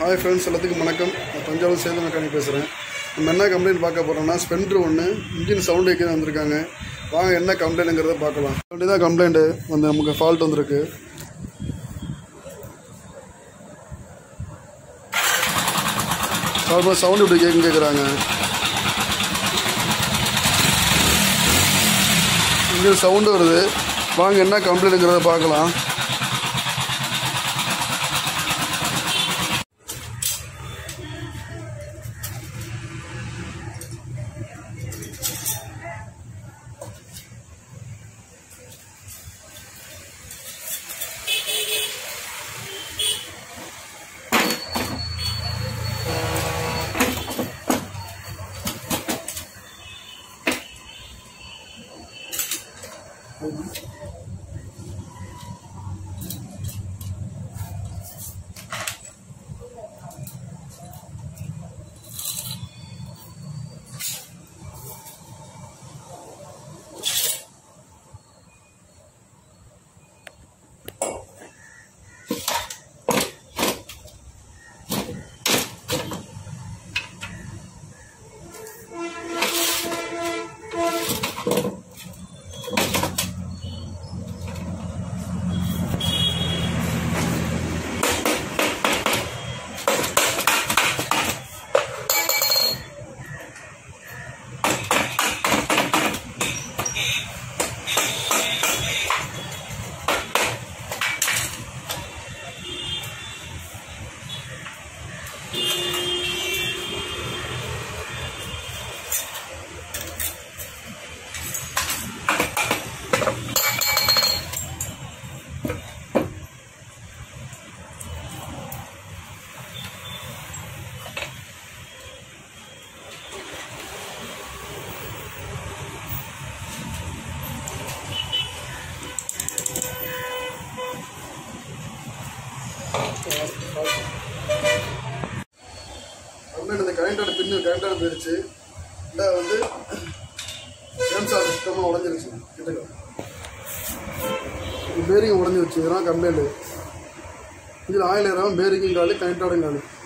hi friends எல்லாத்துக்கும் வணக்கம் நான் தஞ்சாவூர் சேது மெக்கானிக் பேசுகிறேன் நம்ம என்ன கம்ப்ளைண்ட் பார்க்க போகிறோம்னா ஸ்பெண்டர் ஒன்று இன்ஜின் சவுண்டு வைக்க வந்திருக்காங்க வாங்க என்ன கம்ப்ளைண்ட்டுங்கிறத பார்க்கலாம் அப்படி தான் கம்ப்ளைண்ட்டு வந்து நமக்கு ஃபால்ட் வந்திருக்கு சாதாரண சவுண்டு இப்படி கேட்கும் கேட்குறாங்க இன்ஜின் சவுண்டு வருது வாங்க என்ன கம்ப்ளைண்ட்டுங்கிறத பார்க்கலாம் கம்ப்ளைண்ட் இந்த கரண்டோட பின்னு கரண்டோட போயிருச்சு இல்லை வந்து கேம்சார் சுத்தமாக உடஞ்சிருச்சு கிட்டக்க பேரிங் உடஞ்சி வச்சு இதெல்லாம் கம்ப்ளைண்ட்டு இதில் ஆயில் ஏறாமல் பேரிங்கும் காலி கரண்டோட காலி